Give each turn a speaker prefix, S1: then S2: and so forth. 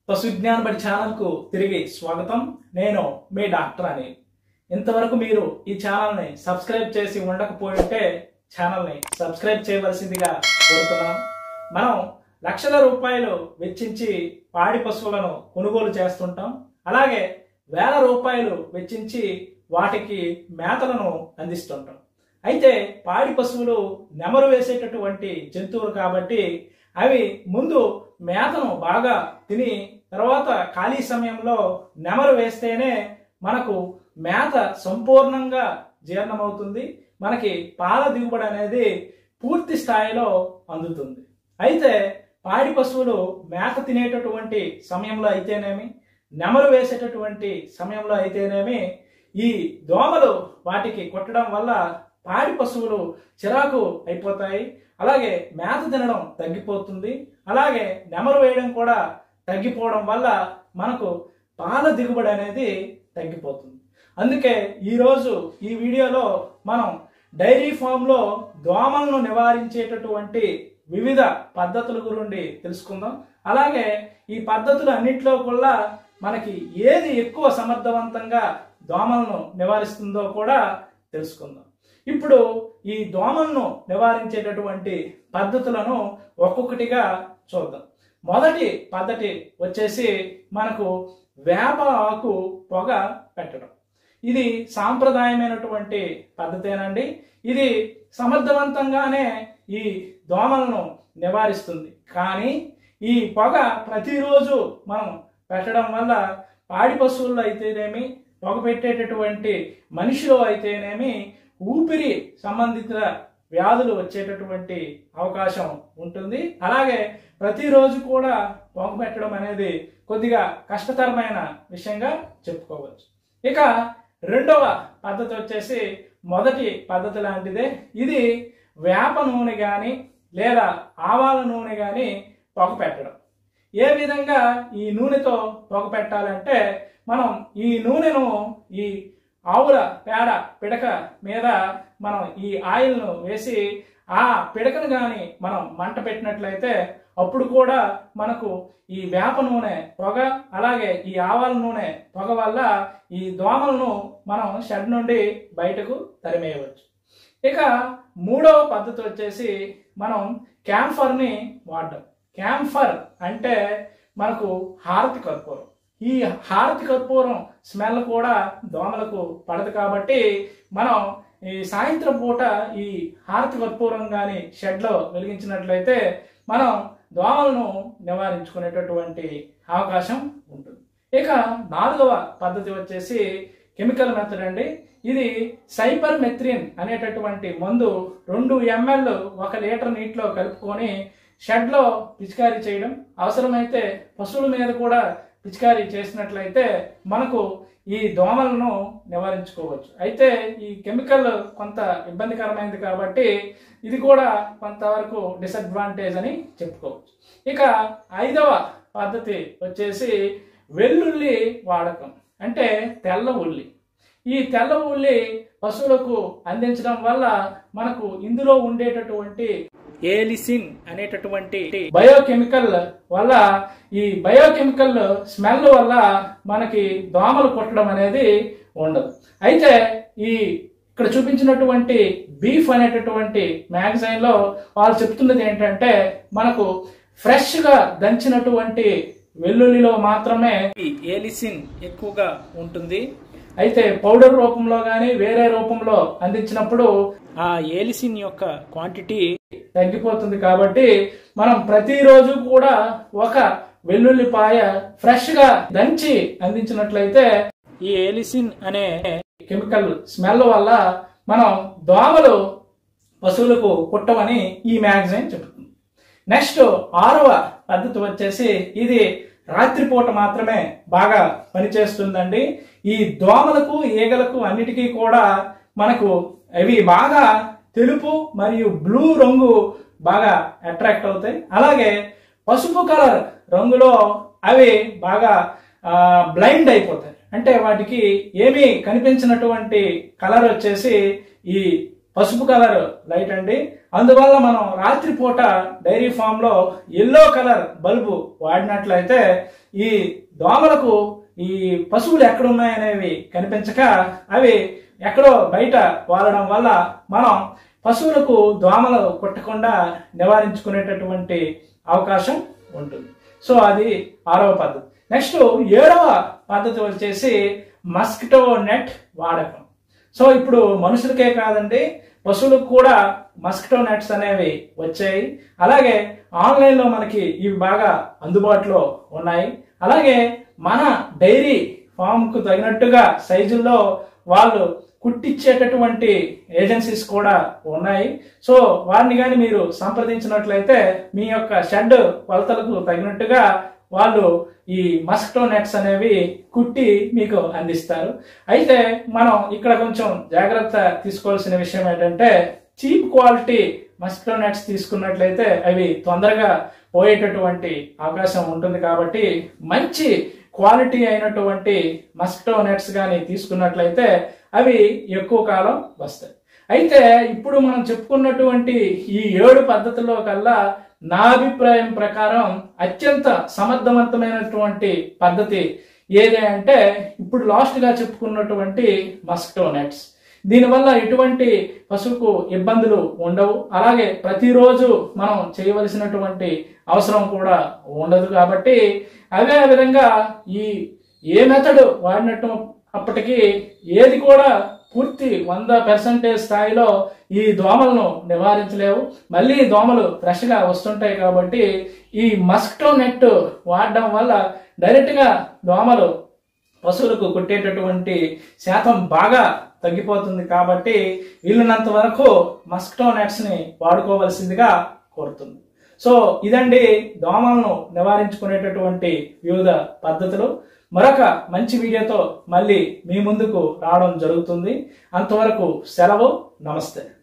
S1: పశు విజ్ఞాన బడి ఛానల్కు తిరిగి స్వాగతం నేను మీ డాక్టర్ అని ఇంతవరకు మీరు ఈ ఛానల్ని సబ్స్క్రైబ్ చేసి ఉండకపోయింటే ఛానల్ని సబ్స్క్రైబ్ చేయవలసిందిగా కోరుతున్నాం మనం లక్షల రూపాయలు వెచ్చించి పాడి పశువులను కొనుగోలు చేస్తుంటాం అలాగే వేల రూపాయలు వెచ్చించి వాటికి మేతలను అందిస్తుంటాం అయితే పాడి పశువులు నెమరు వేసేటటువంటి జంతువులు కాబట్టి అవి ముందు మేతను బాగా తిని తర్వాత ఖాళీ సమయంలో నెమరు వేస్తేనే మనకు మేత సంపూర్ణంగా జీర్ణమవుతుంది మనకి పాల దిగుబడి అనేది పూర్తి స్థాయిలో అందుతుంది అయితే పాడి పశువులు మేత తినేటటువంటి సమయంలో అయితేనేమి నెమరు వేసేటటువంటి సమయంలో అయితేనేమి ఈ దోమలు వాటికి కొట్టడం వల్ల పాడి పశువులు చిరాకు అయిపోతాయి అలాగే మేత తినడం తగ్గిపోతుంది అలాగే నెమరు వేయడం కూడా తగ్గిపోవడం వల్ల మనకు పాల దిగుబడి అనేది తగ్గిపోతుంది అందుకే ఈరోజు ఈ వీడియోలో మనం డైరీ ఫామ్లో దోమలను నివారించేటటువంటి వివిధ పద్ధతుల గురించి తెలుసుకుందాం అలాగే ఈ పద్ధతులు అన్నింటిలో కూడా మనకి ఏది ఎక్కువ సమర్థవంతంగా దోమలను నివారిస్తుందో కూడా తెలుసుకుందాం ఇప్పుడు ఈ దోమలను నివారించేటటువంటి పద్ధతులను ఒక్కొక్కటిగా చూద్దాం మొదటి పద్ధతి వచ్చేసి మనకు వేప ఆకు పొగ పెట్టడం ఇది సాంప్రదాయమైనటువంటి పద్ధతేనండి ఇది సమర్థవంతంగానే ఈ దోమలను నివారిస్తుంది కానీ ఈ పొగ ప్రతిరోజు మనం పెట్టడం వల్ల పాడి పశువుల్లో అయితేనేమి పొగ పెట్టేటటువంటి మనిషిలో అయితేనేమి ఊపిరి సంబంధిత వ్యాధులు వచ్చేటటువంటి అవకాశం ఉంటుంది అలాగే ప్రతిరోజు కూడా పొగ పెట్టడం అనేది కొద్దిగా కష్టతరమైన విషయంగా చెప్పుకోవచ్చు ఇక రెండవ పద్ధతి వచ్చేసి మొదటి పద్ధతి లాంటిదే ఇది వేప నూనె కానీ లేదా ఆవాల నూనె కానీ పొగ పెట్టడం ఏ విధంగా ఈ నూనెతో పొగ పెట్టాలంటే మనం ఈ నూనెను ఈ ఆవుల పేడ పిడక మీద మనం ఈ ఆయిల్ను వేసి ఆ పిడకను కానీ మనం మంట పెట్టినట్లయితే అప్పుడు కూడా మనకు ఈ వేప నూనె పొగ అలాగే ఈ ఆవాల నూనె పొగ వల్ల ఈ దోమలను మనం షెడ్ నుండి బయటకు తరిమేయవచ్చు ఇక మూడవ పద్ధతి వచ్చేసి మనం క్యాంఫర్ని వాడడం క్యాంఫర్ అంటే మనకు హారతి కర్పూరం ఈ హారతి కర్పూరం స్మెల్ కూడా దోమలకు పడదు కాబట్టి మనం ఈ సాయంత్రం పూట ఈ హారతి కర్పూరం కానీ షెడ్లో వెలిగించినట్లయితే మనం దోమలను నివారించుకునేటటువంటి అవకాశం ఉంటుంది ఇక నాలుగవ పద్ధతి వచ్చేసి కెమికల్ మెథడ్ అండి ఇది సైపర్ మెథ్రిన్ అనేటటువంటి మందు రెండు ఎంఎల్ ఒక లీటర్ నీటిలో కలుపుకొని షెడ్లో పిచికారీ చేయడం అవసరమైతే పశువుల మీద కూడా పిచికారీ చేసినట్లయితే మనకు ఈ దోమలను నివారించుకోవచ్చు అయితే ఈ కెమికల్ కొంత ఇబ్బందికరమైనది కాబట్టి ఇది కూడా కొంతవరకు డిసడ్వాంటేజ్ అని చెప్పుకోవచ్చు ఇక ఐదవ పద్ధతి వచ్చేసి వెల్లుల్లి వాడకం అంటే తెల్ల ఉల్లి ఈ తెల్ల ఉల్లి పశువులకు అందించడం వల్ల మనకు ఇందులో ఉండేటటువంటి ఏలిసిన్ అనేటటువంటి బయోకెమికల్ వల్ల ఈ బయోకెమికల్ స్మెల్ వల్ల మనకి దోమలు కొట్టడం అనేది ఉండదు అయితే ఈ ఇక్కడ చూపించినటువంటి బీఫ్ అనేటటువంటి మ్యాగజైన్ లో వాళ్ళు చెప్తున్నది ఏంటంటే మనకు ఫ్రెష్ గా దంచినటువంటి వెల్లుల్లిలో మాత్రమే ఈ ఏలిసిన్ ఎక్కువగా ఉంటుంది అయితే పౌడర్ రూపంలో కానీ వేరే రూపంలో అందించినప్పుడు ఆ ఏలిసిన్ యొక్క క్వాంటిటీ తగ్గిపోతుంది కాబట్టి మనం ప్రతిరోజు కూడా ఒక వెల్లుల్లిపాయ ఫ్రెష్ గా దంచి అందించినట్లయితే ఈ ఏలిసిన్ అనే కెమికల్ స్మెల్ వల్ల మనం దోమలు పశువులకు కుట్టమని ఈ మ్యాగజైన్ చెబుతుంది నెక్స్ట్ ఆరవ పద్ధతి వచ్చేసి ఇది రాత్రిపూట మాత్రమే బాగా పనిచేస్తుందండి ఈ దోమలకు ఈగలకు అన్నిటికీ కూడా మనకు అవి బాగా తెలుపు మరియు బ్లూ రంగు బాగా అట్రాక్ట్ అవుతాయి అలాగే పసుపు కలర్ రంగులో అవి బాగా బ్లైండ్ అయిపోతాయి అంటే వాటికి ఏమీ కనిపించినటువంటి కలర్ వచ్చేసి ఈ పసుపు కలర్ లైట్ అండి అందువల్ల మనం రాత్రిపూట డైరీ ఫామ్ లో ఎల్లో కలర్ బల్బు వాడినట్లయితే ఈ దోమలకు ఈ పశువులు ఎక్కడ ఉన్నాయనేవి కనిపించక అవి ఎక్కడో బయట వాలడం వల్ల మనం పశువులకు దోమలు కొట్టకుండా నివారించుకునేటటువంటి అవకాశం ఉంటుంది సో అది ఆరవ పద్ధతి నెక్స్ట్ ఏడవ పద్ధతి వచ్చేసి మస్కిటో నెట్ వాడకం సో ఇప్పుడు మనుషులకే కాదండి పశువులకు కూడా మస్కిటో నెట్స్ అనేవి వచ్చాయి అలాగే ఆన్లైన్లో మనకి ఇవి బాగా అందుబాటులో ఉన్నాయి అలాగే మన డైరీ ఫామ్కు తగినట్టుగా సైజుల్లో వాళ్ళు కుట్టించేటటువంటి ఏజెన్సీస్ కూడా ఉన్నాయి సో వారిని కానీ మీరు సంప్రదించినట్లయితే మీ యొక్క షెడ్ కొలతలకు తగినట్టుగా వాళ్ళు ఈ మస్కిటో నెట్స్ అనేవి కుట్టి మీకు అందిస్తారు అయితే మనం ఇక్కడ కొంచెం జాగ్రత్త తీసుకోవాల్సిన విషయం ఏంటంటే చీప్ క్వాలిటీ మస్కిటో నెట్స్ తీసుకున్నట్లయితే అవి తొందరగా పోయేటటువంటి అవకాశం ఉంటుంది కాబట్టి మంచి క్వాలిటీ అయినటువంటి మస్కిటో నెట్స్ కానీ తీసుకున్నట్లయితే అవి ఎక్కువ కాలం వస్తాయి అయితే ఇప్పుడు మనం చెప్పుకున్నటువంటి ఈ ఏడు పద్ధతుల్లో కల్లా నా అభిప్రాయం ప్రకారం అత్యంత సమర్థవంతమైనటువంటి పద్ధతి ఏది అంటే ఇప్పుడు లాస్ట్ గా చెప్పుకున్నటువంటి మస్కిటో నెట్స్ దీనివల్ల ఎటువంటి పశువుకు ఇబ్బందులు ఉండవు అలాగే ప్రతిరోజు మనం చేయవలసినటువంటి అవసరం కూడా ఉండదు కాబట్టి అదే విధంగా ఈ ఏ మెథడ్ వాడినట్టు అప్పటికి ఏది కూడా పూర్తి వంద పర్సెంటేజ్ స్థాయిలో ఈ దోమలను నివారించలేవు మళ్ళీ దోమలు ఫ్రెష్గా వస్తుంటాయి కాబట్టి ఈ మస్కిటో నెట్ వాడడం వల్ల డైరెక్ట్గా దోమలు పశువులకు కుట్టేటటువంటి శాతం బాగా తగ్గిపోతుంది కాబట్టి వీలున్నంత వరకు మస్కిటో నెట్స్ని వాడుకోవలసిందిగా కోరుతుంది సో ఇదండి దోమలను నివారించుకునేటటువంటి వివిధ పద్ధతులు మరొక మంచి వీడియోతో మళ్ళీ మీ ముందుకు రావడం జరుగుతుంది అంతవరకు సెలవు నమస్తే